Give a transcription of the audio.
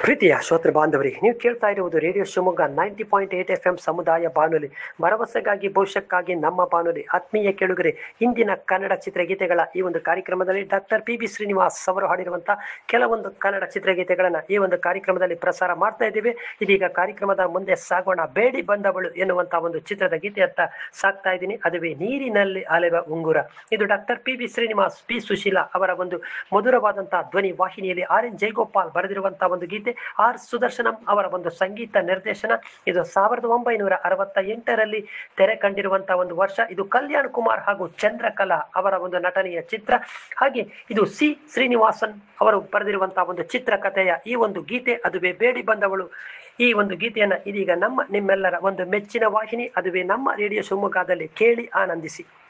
ಪ್ರೀತಿಯ ಶ್ರೋತೃ ಬಾಂಧವರಿಗೆ ನೀವು ಕೇಳ್ತಾ ಇರುವುದು radio Shivamogga ninety point eight F M ಸಮುದಾಯ ಬಾನುಲಿ ಭರವಸೆಗಾಗಿ ಭವಿಷ್ಯಕ್ಕಾಗಿ ನಮ್ಮ ಬಾನುಲಿ ಆತ್ಮೀಯ ಕೇಳುಗರೆ ಇಂದಿನ ಕನ್ನಡ ಚಿತ್ರಗೀತೆಗಳ ಈ ಒಂದು ಕಾರ್ಯಕ್ರಮದಲ್ಲಿ ಡಾಕ್ಟರ್ ಪಿ ಬಿ ಶ್ರೀನಿವಾಸ್ ಅವರು ಹಾಡಿರುವಂತಹ ಕೆಲವೊಂದು ಕನ್ನಡ ಚಿತ್ರಗೀತೆಗಳನ್ನು ಈ ಒಂದು ಕಾರ್ಯಕ್ರಮದಲ್ಲಿ ಪ್ರಸಾರ ಮಾಡ್ತಾ ಇದ್ದೀವಿ ಇದೀಗ ಕಾರ್ಯಕ್ರಮದ ಮುಂದೆ ಸಾಗೋಣ ಬೇಡಿ ಬಂದವಳು ಎನ್ನುವಂತಹ ಒಂದು ಚಿತ್ರದ ಗೀತೆಯತ್ತ ಸಾಕ್ತಾ ಇದ್ದೀನಿ ಅದುವೇ ನೀರಿನಲ್ಲಿ ಅಲೆವ ಉಂಗುರ ಇದು doctor P B Srinivas P Susheela ಅವರ ಒಂದು ಮಧುರವಾದಂತಹ ಧ್ವನಿ ವಾಹಿನಿಯಲ್ಲಿ ಆರ್ ಎನ್ ಜಯಗೋಪಾಲ್ ಬರೆದಿರುವಂತಹ ಒಂದು ಗೀತೆ ಆರ್ ಸುದರ್ಶನಂ ಅವರ ಒಂದು ಸಂಗೀತ ನಿರ್ದೇಶನ ಇದು ಸಾವಿರದ ಒಂಬೈನೂರ ಅರವತ್ತ ಎಂಟರಲ್ಲಿ ತೆರೆ ಕಂಡಿರುವಂತಹ ಒಂದು ವರ್ಷ ಇದು ಕಲ್ಯಾಣ್ ಕುಮಾರ್ ಹಾಗೂ ಚಂದ್ರಕಲಾ ಅವರ ಒಂದು ನಟನೆಯ ಚಿತ್ರ ಹಾಗೆ ಇದು ಸಿ ಶ್ರೀನಿವಾಸನ್ ಅವರು ಬರೆದಿರುವಂತಹ ಒಂದು ಚಿತ್ರಕಥೆಯ ಈ ಒಂದು ಗೀತೆ ಅದುವೇ ಬೇಡಿ ಬಂದವಳು ಈ ಒಂದು ಗೀತೆಯನ್ನ ಇದೀಗ ನಮ್ಮ ನಿಮ್ಮೆಲ್ಲರ ಒಂದು ಮೆಚ್ಚಿನ ವಾಹಿನಿ ಅದುವೇ ನಮ್ಮ ರೇಡಿಯೋ ಶಿವಮೊಗ್ಗದಲ್ಲಿ ಕೇಳಿ ಆನಂದಿಸಿ